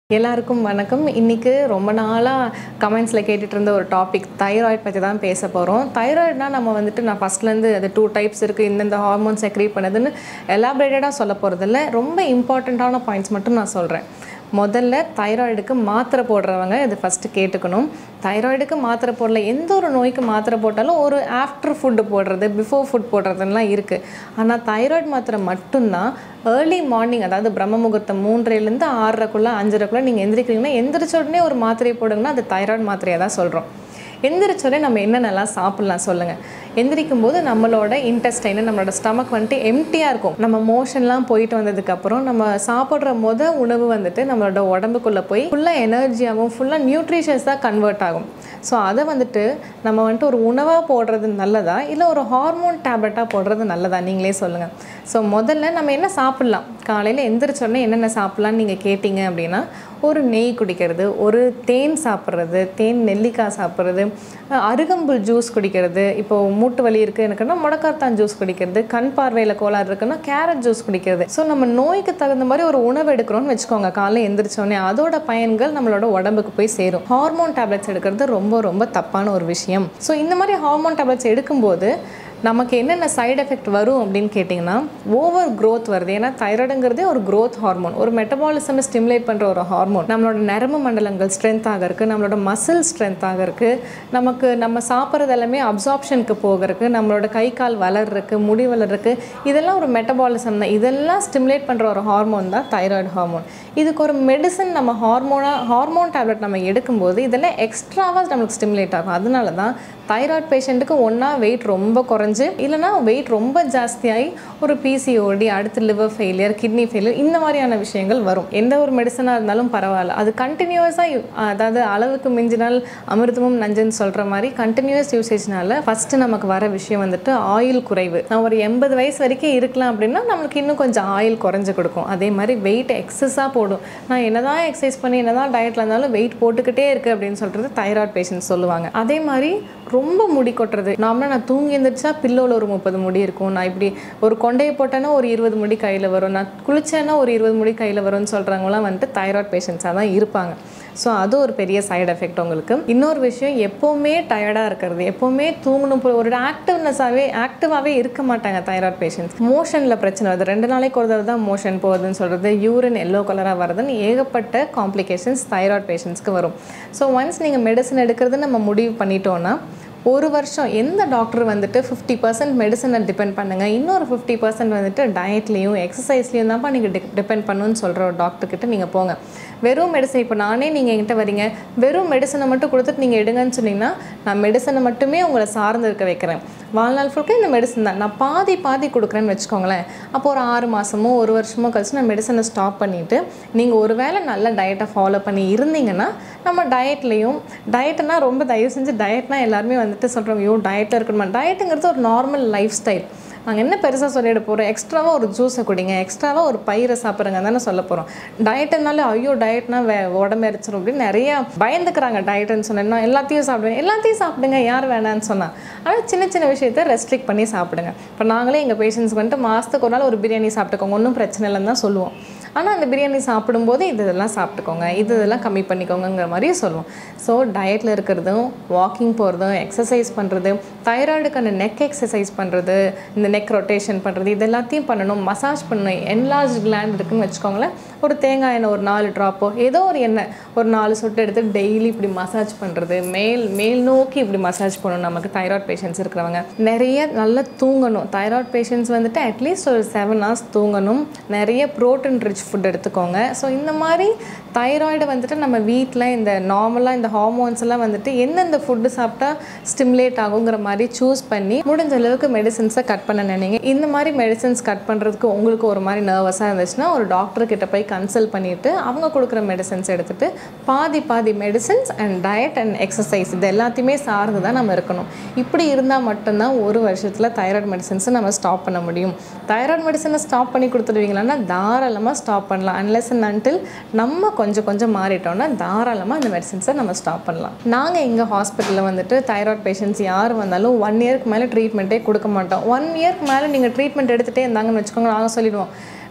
எல்லாருக்கும் வணக்கம் இன்னைக்கு ரொம்ப நாளாக கமெண்ட்ஸில் கேட்டுட்டு இருந்த ஒரு டாபிக் தைராய்டு பற்றி தான் பேச போகிறோம் தைராய்டுனா நம்ம வந்துட்டு நான் ஃபஸ்ட்லேருந்து அது டூ டைப்ஸ் இருக்குது இந்தந்த ஹார்மோன் செக்ரேட் பண்ணுதுன்னு எலாபரேட்டடாக சொல்ல போகிறதில்ல ரொம்ப இம்பார்ட்டண்ட்டான பாயிண்ட்ஸ் மட்டும் நான் சொல்கிறேன் முதல்ல தைராய்டுக்கு மாத்திரை போடுறவங்க இது ஃபஸ்ட்டு கேட்டுக்கணும் தைராய்டுக்கு மாத்திரை போடல எந்த ஒரு நோய்க்கு மாத்திரை போட்டாலும் ஒரு ஆஃப்டர் ஃபுட்டு போடுறது பிஃபோர் ஃபுட் போடுறதுலாம் இருக்குது ஆனால் தைராய்டு மாத்திரை மட்டும்தான் ஏர்லி மார்னிங் அதாவது பிரம்ம முகூர்த்தம் மூன்றைலேருந்து ஆறரைக்குள்ளே அஞ்சரைக்குள்ளே நீங்கள் எந்திரிக்கிறீங்கன்னா எந்திரிச்ச உடனே ஒரு மாத்திரை போடுங்கன்னா அது தைராய்டு மாத்திரையை தான் சொல்கிறோம் எந்திரிச்சோடனே நம்ம என்னென்னலாம் சாப்பிட்லாம் சொல்லுங்கள் எந்திரிக்கும் போது நம்மளோட இன்டெஸ்டைன் நம்மளோட ஸ்டமக் வந்துட்டு எம்டியாக இருக்கும் நம்ம மோஷன்லாம் போயிட்டு வந்ததுக்கப்புறம் நம்ம சாப்பிட்ற முத உணவு வந்துட்டு நம்மளோட உடம்புக்குள்ளே போய் ஃபுல்லாக எனர்ஜியாகவும் ஃபுல்லாக நியூட்ரிஷன்ஸ் தான் கன்வெர்ட் ஆகும் ஸோ அதை வந்துட்டு நம்ம வந்துட்டு ஒரு உணவாக போடுறது நல்லதா இல்லை ஒரு ஹார்மோன் டேப்லெட்டாக போடுறது நல்லதா நீங்களே சொல்லுங்கள் ஸோ முதல்ல நம்ம என்ன சாப்பிட்லாம் காலையில் எந்திரிச்சோடனே என்னென்ன சாப்பிட்லான்னு நீங்கள் கேட்டிங்க அப்படின்னா ஒரு நெய் குடிக்கிறது ஒரு தேன் சாப்பிட்றது தேன் நெல்லிக்காய் சாப்பிட்றது அருகம்புல் ஜூஸ் குடிக்கிறது இப்போது மூட்டு வலி இருக்குது எனக்குன்னா முடக்காத்தான் ஜூஸ் குடிக்கிறது கண் பார்வையில் கோளாறு இருக்குன்னா கேரட் ஜூஸ் குடிக்கிறது ஸோ நம்ம நோய்க்கு தகுந்த மாதிரி ஒரு உணவு எடுக்கிறோம்னு வச்சுக்கோங்க காலையில் எந்திரிச்சோடனே அதோட பயன்கள் நம்மளோட உடம்புக்கு போய் சேரும் ஹார்மோன் டேப்லெட்ஸ் எடுக்கிறது ரொம்ப ரொம்ப தப்பான ஒரு விஷயம் ஸோ இந்த மாதிரி ஹார்மோன் டேப்லெட்ஸ் எடுக்கும்போது நமக்கு என்னென்ன சைடு எஃபெக்ட் வரும் அப்படின்னு கேட்டிங்கன்னா ஓவர் க்ரோத் வருது ஏன்னா தைராய்டுங்கிறதே ஒரு க்ரோத் ஹார்மோன் ஒரு மெட்டபாலிசமை ஸ்டிமுலேட் பண்ணுற ஒரு ஹார்மோன் நம்மளோட நரம்பு மண்டலங்கள் ஸ்ட்ரென்த் ஆக இருக்குது நம்மளோட மசில் ஸ்ட்ரென்த் ஆக இருக்குது நமக்கு நம்ம சாப்பிட்றது எல்லாமே அப்சார்ப்ஷனுக்கு போகிறதுக்கு நம்மளோட கை கால் வளர்றதுக்கு முடி வளர்றதுக்கு இதெல்லாம் ஒரு மெட்டபாலிசம் தான் இதெல்லாம் ஸ்டிமுலேட் பண்ணுற ஒரு ஹார்மோன் தான் தைராய்டு ஹார்மோன் இதுக்கு ஒரு மெடிசன் நம்ம ஹார்மோனாக ஹார்மோன் டேப்லெட் நம்ம எடுக்கும்போது இதெல்லாம் எக்ஸ்ட்ராவாக நம்மளுக்கு ஸ்டிமுலேட் ஆகும் அதனால தான் தைராய்டு பேஷண்ட்டுக்கு ஒன்றா வெயிட் ரொம்ப குறைஞ்சு இல்லைனா வெயிட் ரொம்ப ஜாஸ்தியாகி ஒரு பிசிஓடி அடுத்து லிவர் ஃபெயிலியர் கிட்னி ஃபெயிலியர் இந்த மாதிரியான விஷயங்கள் வரும் எந்த ஒரு மெடிசனாக இருந்தாலும் பரவாயில்ல அது கண்டினியூஸாக அதாவது அளவுக்கு மிஞ்சினால் அமிர்தமும் நஞ்சுன்னு சொல்கிற மாதிரி கண்டினியூஸ் யூசேஜ்னால ஃபஸ்ட்டு நமக்கு வர விஷயம் வந்துட்டு ஆயில் குறைவு நான் ஒரு எண்பது வயசு வரைக்கும் இருக்கலாம் அப்படின்னா நம்மளுக்கு இன்னும் கொஞ்சம் ஆயில் குறைஞ்சு கொடுக்கும் அதே மாதிரி வெயிட் எக்ஸஸாக போடும் நான் என்னதான் எக்ஸசைஸ் பண்ணி என்னதான் டயட்டில் இருந்தாலும் வெயிட் போட்டுக்கிட்டே இருக்குது அப்படின்னு சொல்கிறது தைராய்டு பேஷண்ட் சொல்லுவாங்க அதே மாதிரி ரொம்ப முடி கொட்டுறது நார்மலாக நான் தூங்கி எழுந்திரிச்சா பில்லோவில் ஒரு முப்பது முடி இருக்கும் நான் இப்படி ஒரு கொண்டையை போட்டேன்னா ஒரு இருபது முடி கையில் வரும் நான் குளிச்சேன்னா ஒரு இருபது முடி கையில் வரும்னு சொல்கிறவங்களாம் வந்துட்டு தைராய்டு பேஷண்ட்ஸாக தான் இருப்பாங்க ஸோ அது ஒரு பெரிய சைடு எஃபெக்ட் உங்களுக்கு இன்னொரு விஷயம் எப்போவுமே டயர்டாக இருக்கிறது எப்போவுமே தூங்கணும் போய் ஒரு ஆக்டிவ்னஸாகவே ஆக்டிவாகவே இருக்க மாட்டாங்க தைராய்டு பேஷண்ட்ஸ் மோஷனில் பிரச்சனை வருது ரெண்டு நாளைக்கு ஒரு தடவை தான் மோஷன் போகுதுன்னு சொல்கிறது யூரின் எல்லோ கலராக வருதுன்னு ஏகப்பட்ட காம்ப்ளிகேஷன்ஸ் தைராய்டு பேஷண்ட்ஸ்க்கு வரும் ஸோ ஒன்ஸ் நீங்கள் மெடிசன் எடுக்கிறது நம்ம முடிவு பண்ணிட்டோன்னா ஒரு வருஷம் எந்த டாக்டர் வந்துட்டு ஃபிஃப்டி பர்சன்ட் மெடிசனை டிபெண்ட் பண்ணுங்கள் இன்னொரு ஃபிஃப்டி பர்சன்ட் வந்துட்டு டயட்லேயும் எக்ஸசைஸ்லேயும் தான்ப்பா நீங்கள் டிபெண்ட் பண்ணணும்னு சொல்கிற ஒரு டாக்டர்கிட்ட நீங்கள் போங்க வெறும் மெடிசன் இப்போ நானே நீங்கள் என்கிட்ட வரீங்க வெறும் மெடிசனை மட்டும் கொடுத்துட்டு நீங்கள் எடுங்கன்னு சொன்னீங்கன்னா நான் மெடிசனை மட்டுமே உங்களை சார்ந்து இருக்க வைக்கிறேன் வாழ்நாள் ஃபுல்க்கு இந்த மெடிசன் தான் நான் பாதி பாதி கொடுக்குறேன்னு வச்சுக்கோங்களேன் அப்போ ஒரு ஆறு மாதமோ ஒரு வருஷமோ கழிச்சு நான் மெடிசனை ஸ்டாப் பண்ணிவிட்டு நீங்கள் ஒரு வேளை நல்ல டயட்டை ஃபாலோ பண்ணி இருந்தீங்கன்னா நம்ம டயட்லேயும் டயட்னா ரொம்ப தயவு செஞ்சு டயட்னா எல்லாருமே வந்துட்டு சொல்கிறோம் ஐயோ டயட்டில் இருக்கணுமா டயட்டுங்கிறது ஒரு நார்மல் லைஃப் ஸ்டைல் நாங்கள் என்ன பெருசாக சொல்லிட போகிறோம் எக்ஸ்ட்ராவாக ஒரு ஜூஸை குடிங்க எக்ஸ்ட்ராவாக ஒரு பயிரை சாப்பிட்றங்க தானே சொல்ல போகிறோம் டயட்டுனாலே ஐயோ டயட்னா வே உடம்பு எரிச்சிரும் அப்படின்னு நிறையா பயந்துக்கிறாங்க டயட்டுன்னு சொன்னேன்னா எல்லாத்தையும் சாப்பிடுங்க எல்லாத்தையும் சாப்பிடுங்க யார் வேணான்னு சொன்னால் ஆனால் சின்ன சின்ன விஷயத்த ரெஸ்ட்ரிக்ட் பண்ணி சாப்பிடுங்க இப்போ நாங்களே எங்கள் பேஷண்ட்ஸ்க்கு வந்துட்டு மாதத்துக்கு ஒரு நாள் ஒரு பிரியாணி சாப்பிட்டுக்கோங்க ஒன்றும் பிரச்சனை இல்லைன்னு தான் சொல்லுவோம் ஆனால் அந்த பிரியாணி சாப்பிடும்போது இது இதெல்லாம் சாப்பிட்டுக்கோங்க இது இதெல்லாம் கம்மி பண்ணிக்கோங்கிற மாதிரி சொல்லுவோம் ஸோ டயட்டில் இருக்கிறதும் வாக்கிங் போகிறதும் எக்ஸசைஸ் பண்ணுறது தைராய்டுக்கான நெக் எக்ஸசைஸ் பண்ணுறது இந்த நெக் ரொட்டேஷன் பண்ணுறது இது எல்லாத்தையும் பண்ணணும் மசாஜ் பண்ணணும் என்லார்ஜ் கிளாண்ட் இருக்குன்னு வச்சுக்கோங்களேன் ஒரு தேங்காய் எண்ணெய் ஒரு நாலு ட்ராப்போ ஏதோ ஒரு எண்ணெய் ஒரு நாலு சொட்டு எடுத்து டெய்லி இப்படி மசாஜ் பண்ணுறது மேல் மேல் நோக்கி இப்படி மசாஜ் பண்ணணும் நமக்கு தைராய்டு பேஷண்ட்ஸ் இருக்கிறவங்க நிறைய நல்லா தூங்கணும் தைராய்டு பேஷண்ட்ஸ் வந்துட்டு அட்லீஸ்ட் ஒரு செவன் ஹவர்ஸ் தூங்கணும் நிறைய ப்ரோட்டீன் ரிச் ஃபுட் எடுத்துக்கோங்க ஸோ இந்த மாதிரி தைராய்டு வந்துட்டு நம்ம வீட்டில் இந்த நார்மலாக இந்த ஹார்மோன்ஸ் எல்லாம் வந்துட்டு எந்தெந்த ஃபுட்டு சாப்பிட்டா ஸ்டிமுலேட் ஆகுங்கிற மாதிரி சூஸ் பண்ணி முடிஞ்ச அளவுக்கு மெடிசன்ஸை கட் பண்ண நினைங்க இந்த மாதிரி மெடிசன்ஸ் கட் பண்ணுறதுக்கு உங்களுக்கு ஒரு மாதிரி நர்வஸாக இருந்துச்சுன்னா ஒரு டாக்டர் கிட்ட போய் கன்சல்ட் பண்ணிவிட்டு அவங்க கொடுக்குற மெடிசன்ஸ் எடுத்துகிட்டு பாதி பாதி medicines and diet and exercise இது எல்லாத்தையுமே சார்ந்து தான் நம்ம இருக்கணும் இப்படி இருந்தால் மட்டும்தான் ஒரு வருஷத்தில் தைராய்டு மெடிசன்ஸை நம்ம ஸ்டாப் பண்ண முடியும் தைராய்டு மெடிசனை ஸ்டாப் பண்ணி கொடுத்துடுவீங்களான்னா தாராளமாக ஸ்டாப் பண்ணலாம் அன்லெஸ் அண்ட் அன்டில் நம்ம கொஞ்சம் கொஞ்சம் மாறிட்டோம்னா தாராளமாக இந்த மெடிசன்ஸை நம்ம ஸ்டாப் பண்ணலாம் நாங்கள் எங்கள் ஹாஸ்பிட்டலில் வந்துட்டு தைராய்டு பேஷண்ட்ஸ் யார் வந்தாலும் ஒன் இயர்க்கு மேலே ட்ரீட்மெண்ட்டே கொடுக்க மாட்டோம் ஒன் இயர்க்கு மேலே நீங்கள் ட்ரீட்மெண்ட் எடுத்துகிட்டே இருந்தாங்கன்னு வச்சுக்கோங்க நாங்கள் சொல்லிடுவோம்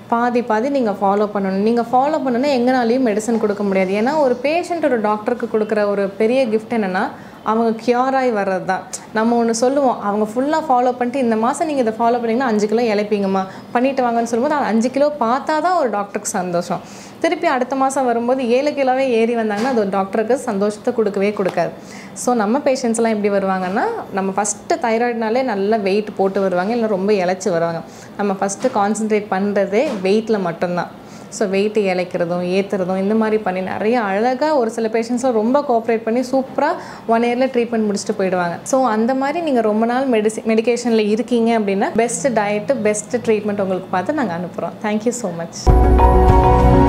பாதி பாதி நீங்கள் ஃபாலோ பண்ணணும் நீங்கள் ஃபாலோ பண்ணணும்னா எங்கனாலையும் மெடிசன் கொடுக்க முடியாது ஏன்னா ஒரு பேஷண்ட் ஒரு டாக்டருக்கு கொடுக்குற ஒரு பெரிய கிஃப்ட் என்னென்னா அவங்க cure ஆகி வர்றது தான் நம்ம ஒன்று சொல்லுவோம் அவங்க ஃபுல்லாக ஃபாலோ பண்ணிட்டு இந்த மாதம் நீங்கள் இதை ஃபாலோ பண்ணிங்கன்னா அஞ்சு கிலோ இழைப்பீங்கம்மா பண்ணிட்டு வாங்கன்னு சொல்லும்போது அந்த அஞ்சு கிலோ பார்த்தா தான் ஒரு டாக்டருக்கு சந்தோஷம் திருப்பி அடுத்த மாதம் வரும்போது ஏழு கிலோவே ஏறி வந்தாங்கன்னா அது ஒரு டாக்டருக்கு சந்தோஷத்தை கொடுக்கவே கொடுக்காது ஸோ நம்ம பேஷண்ட்ஸ்லாம் எப்படி வருவாங்கன்னா நம்ம ஃபஸ்ட்டு தைராய்டுனாலே நல்லா வெயிட் போட்டு வருவாங்க இல்லை ரொம்ப இழைச்சி வருவாங்க நம்ம ஃபஸ்ட்டு கான்சென்ட்ரேட் பண்ணுறதே வெயிட்டில் மட்டும்தான் ஸோ வெயிட்டு இழைக்கிறதும் ஏற்றுறதும் இந்த மாதிரி பண்ணி நிறைய அழகாக ஒரு சில பேஷண்ட்ஸ்லாம் ரொம்ப கோஆப்ரேட் பண்ணி சூப்பராக ஒன் இயரில் ட்ரீட்மெண்ட் முடிச்சுட்டு போயிடுவாங்க ஸோ அந்த மாதிரி நீங்கள் ரொம்ப நாள் மெடிசி மெடிகேஷனில் இருக்கீங்க அப்படின்னா பெஸ்ட் டயட்டு பெஸ்ட் ட்ரீட்மெண்ட் உங்களுக்கு பார்த்து நாங்கள் அனுப்புகிறோம் தேங்க்யூ ஸோ மச்